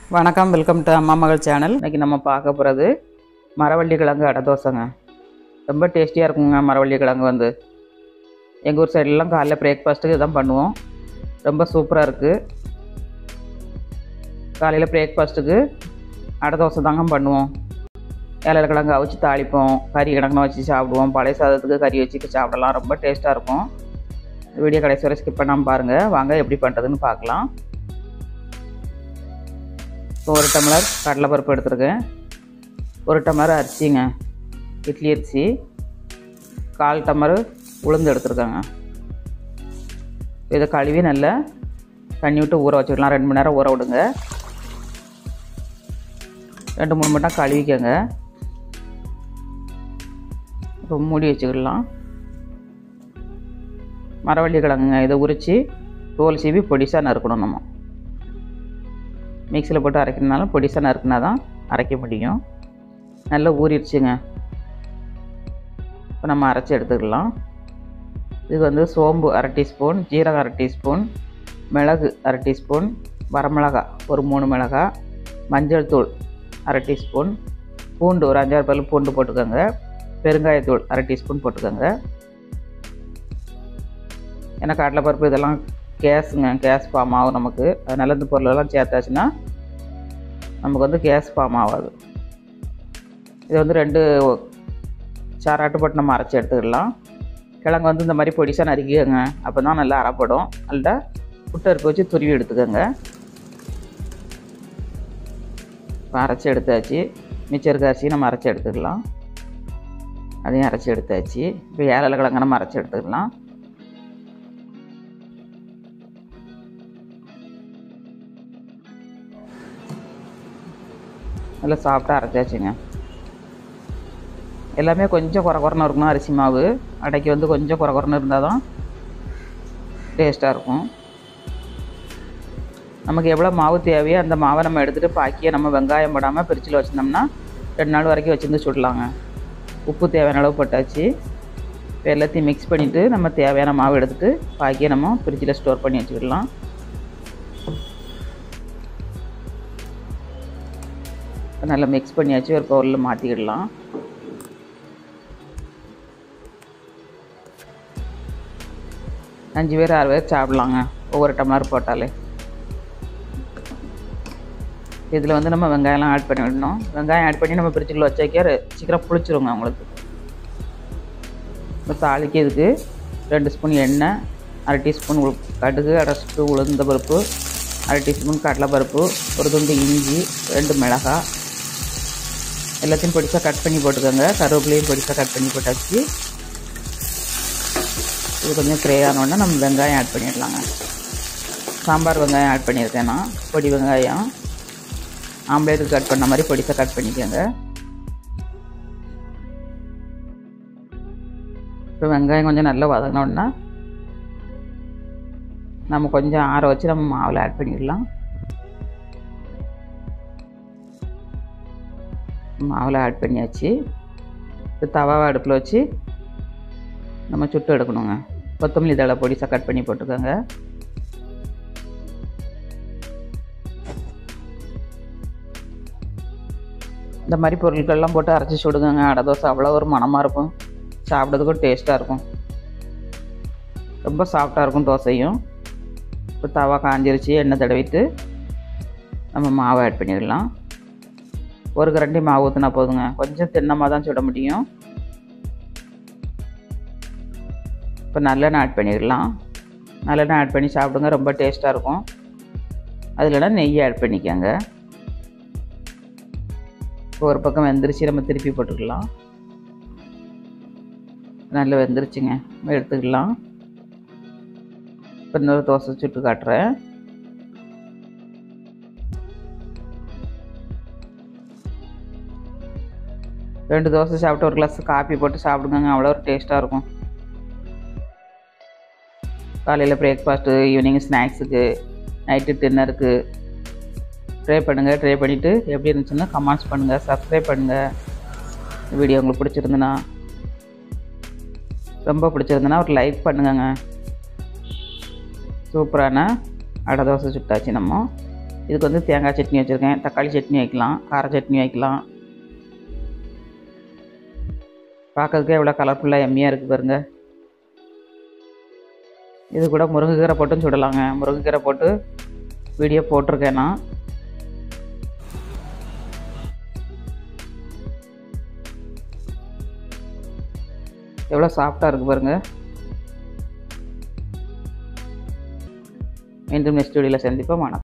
வணக்கம் welcome to அம்மா மகள் சேனல் இன்றைக்கி நம்ம பார்க்க போகிறது மரவள்ளி கிழங்கு அடை தோசைங்க ரொம்ப டேஸ்டியாக இருக்குங்க மரவள்ளி கிழங்கு வந்து எங்கள் ஊர் சைட்லலாம் காலைல பிரேக்ஃபாஸ்ட்டுக்கு இதான் பண்ணுவோம் ரொம்ப சூப்பராக இருக்குது காலையில் பிரேக்ஃபாஸ்ட்டுக்கு அடை தோசை தாங்க பண்ணுவோம் ஏழரை கிழங்கு அவிச்சு தாளிப்போம் கறி கிழங்குன்னு வச்சு சாப்பிடுவோம் பழைய சாதத்துக்கு கறி வச்சு சாப்பிடலாம் ரொம்ப டேஸ்ட்டாக இருக்கும் வீடியோ கடைசி வரை ஸ்கிப் பண்ணாமல் பாருங்கள் வாங்க எப்படி பண்ணுறதுன்னு பார்க்கலாம் இப்போ ஒரு டம்ளர் கடலைப்பருப்பு எடுத்துருக்கேன் ஒரு டம்ளர் அரிசிங்க இட்லி அரிசி கால் டம்ளர் உளுந்து எடுத்துருக்கேங்க இதை கழுவி நல்லா தண்ணி விட்டு ஊற வச்சுக்கலாம் ரெண்டு மணி நேரம் ஊற விடுங்க ரெண்டு மூணு மணி நேரம் கழுவிக்கங்க இப்போ மூடி வச்சுக்கலாம் மரவள்ளி கிழங்குங்க இதை உரித்து தோல் சீவி பொடிசாக நறுக்கணும் நம்ம மிக்சியில் போட்டு அரைக்கணுனாலும் பொடிசாக நறுக்குனா தான் அரைக்க முடியும் நல்லா ஊறிடுச்சுங்க இப்போ நம்ம அரைச்சி எடுத்துக்கலாம் இது வந்து சோம்பு அரை டீஸ்பூன் ஜீரகம் அரை டீஸ்பூன் மிளகு அரை டீஸ்பூன் வரமிளகா ஒரு மூணு மிளகா மஞ்சள் தூள் அரை டீஸ்பூன் பூண்டு ஒரு அஞ்சாறு பல் பூண்டு போட்டுக்கோங்க பெருங்காயத்தூள் அரை டீஸ்பூன் போட்டுக்கோங்க ஏன்னா கடலைப்பருப்பு இதெல்லாம் கேஸுங்க கேஸ் ஃபார்ம் ஆகும் நமக்கு அதனால் இந்த பொருளெல்லாம் சேர்த்தாச்சுன்னா நமக்கு வந்து கேஸ் ஃபார்ம் ஆகாது இது வந்து ரெண்டு சாராட்டு போட்டு நம்ம அரைச்சி எடுத்துக்கலாம் கிழங்கு வந்து இந்த மாதிரி பொடிசாக நறுக்கிக்கோங்க அப்போ தான் நல்லா அரைப்படும் நல்லா புட்டருக்கு வச்சு துருவி எடுத்துக்கோங்க இப்போ அரைச்சி எடுத்தாச்சு மிச்சம் இருக்க அரிசி நம்ம அரைச்சி எடுத்துக்கலாம் அதையும் அரைச்சி எடுத்தாச்சு இப்போ ஏழை கிழங்கு நம்ம அரைச்சி எடுத்துக்கலாம் நல்லா சாஃப்டாக அரைச்சாச்சுங்க எல்லாமே கொஞ்சம் குறை குறைன்னு இருக்கணும் அரிசி மாவு அடைக்கு வந்து கொஞ்சம் குறை குறைன்னு இருந்தால் தான் டேஸ்ட்டாக இருக்கும் நமக்கு எவ்வளோ மாவு தேவையோ அந்த மாவை நம்ம எடுத்துகிட்டு பாக்கியை நம்ம வெங்காயம் போடாமல் பிரிச்சில் வச்சுருந்தோம்னா ரெண்டு நாள் வரைக்கும் வச்சுருந்து சுடலாங்க உப்பு தேவையான அளவு போட்டாச்சு இப்போ எல்லாத்தையும் மிக்ஸ் பண்ணிவிட்டு நம்ம தேவையான மாவு எடுத்துகிட்டு பாக்கியை நம்ம ஃப்ரிட்ஜில் ஸ்டோர் பண்ணி வச்சுக்கிடலாம் நல்லா மிக்ஸ் பண்ணியாச்சு ஒரு பவுலில் மாற்றிக்கிடலாம் அஞ்சு பேர் ஆறு பேர் சாப்பிட்லாங்க ஒவ்வொரு டம்ளர் போட்டாலே இதில் வந்து நம்ம வெங்காயம்லாம் ஆட் பண்ணி விடணும் வெங்காயம் ஆட் பண்ணி நம்ம பிரிச்சுக்குள்ள வச்சாக்கே சீக்கிரம் புளிச்சிருங்க உங்களுக்கு இப்போ தாளிக்கு இதுக்கு ரெண்டு ஸ்பூன் எண்ணெய் அரை டீஸ்பூன் உள் கடுகு அரை ஸ்பூன் உளுந்த பருப்பு அரை டீஸ்பூன் கடலைப்பருப்பு ஒரு துண்டு இஞ்சி ரெண்டு மிளகாய் எல்லாத்தையும் பொடிசாக கட் பண்ணி போட்டுக்கோங்க கருவேப்பிலையும் பொடிசாக கட் பண்ணி போட்டாச்சு இது கொஞ்சம் ஃப்ரை ஆனோடனே நம்ம வெங்காயம் ஆட் பண்ணிடலாங்க சாம்பார் வெங்காயம் ஆட் பண்ணியிருக்கேன் நான் பொடி வெங்காயம் ஆம்லேட்டுக்கு கட் பண்ண மாதிரி பொடிசாக கட் பண்ணிக்கோங்க இப்போ வெங்காயம் கொஞ்சம் நல்லா வதங்கினோடனே நம்ம கொஞ்சம் ஆற வச்சு நம்ம மாவில் ஆட் பண்ணிடலாம் மாவில் ஆட் பண்ணியாச்சு இப்போ தவாவை அடுப்பில் வச்சு நம்ம சுட்டு எடுக்கணுங்க கொத்தமல்லி தழை பொடிசாக கட் பண்ணி போட்டுக்கோங்க இந்த மாதிரி பொருட்கள்லாம் போட்டு அரைச்சி சுடுங்க அடை தோசை அவ்வளோ ஒரு மனமாக இருக்கும் சாப்பிட்றதுக்கும் டேஸ்ட்டாக இருக்கும் ரொம்ப சாஃப்டாக இருக்கும் தோசையும் இப்போ தவா காஞ்சிருச்சு எண்ணெய் தடவிட்டு நம்ம மாவை ஆட் பண்ணிடலாம் ஒரு கரண்டி மாவு ஊற்றினா போதுங்க கொஞ்சம் தின்னமாக தான் சுட முடியும் இப்போ நல்லெண்ணெய் ஆட் பண்ணிடலாம் நல்லெண்ணெய் ஆட் பண்ணி சாப்பிடுங்க ரொம்ப டேஸ்ட்டாக இருக்கும் அது இல்லைனா நெய் ஆட் பண்ணிக்கோங்க இப்போ ஒரு பக்கம் வெந்துருச்சு நம்ம திருப்பி போட்டுக்கலாம் நல்லா வெந்துருச்சுங்க எடுத்துக்கலாம் இப்போ இன்னொரு தோசை சுட்டு காட்டுறேன் ரெண்டு தோசை சாப்பிட்டு ஒரு கிளாஸ் காப்பி போட்டு சாப்பிடுங்க அவ்வளோ ஒரு டேஸ்ட்டாக இருக்கும் காலையில் பிரேக்ஃபாஸ்ட்டு ஈவினிங் ஸ்நாக்ஸுக்கு நைட்டு டின்னருக்கு ட்ரை பண்ணுங்கள் ட்ரை பண்ணிவிட்டு எப்படி இருந்துச்சுன்னா கமெண்ட்ஸ் பண்ணுங்கள் சப்ஸ்கிரைப் பண்ணுங்கள் வீடியோ உங்களுக்கு பிடிச்சிருந்துன்னா ரொம்ப பிடிச்சிருந்துன்னா ஒரு லைக் பண்ணுங்கங்க சூப்பரான அடை தோசை சுட்டாச்சு நம்ம இதுக்கு வந்து தேங்காய் சட்னி வச்சுருக்கேன் தக்காளி சட்னி வைக்கலாம் கார சட்னி வைக்கலாம் பார்க்கறதுக்கே எவ்வளோ கலர்ஃபுல்லாக எம்மியாக இருக்குது பாருங்கள் இது கூட முருங்கைக்கீரை போட்டும் சுடலாங்க முருங்கைக்கீரை போட்டு வீடியோ போட்டிருக்கேன் நான் எவ்வளோ சாஃப்டாக இருக்குது பாருங்கள் மீண்டும் நெக்ஸ்ட் வீடியோவில் சந்திப்போம் வணக்கம்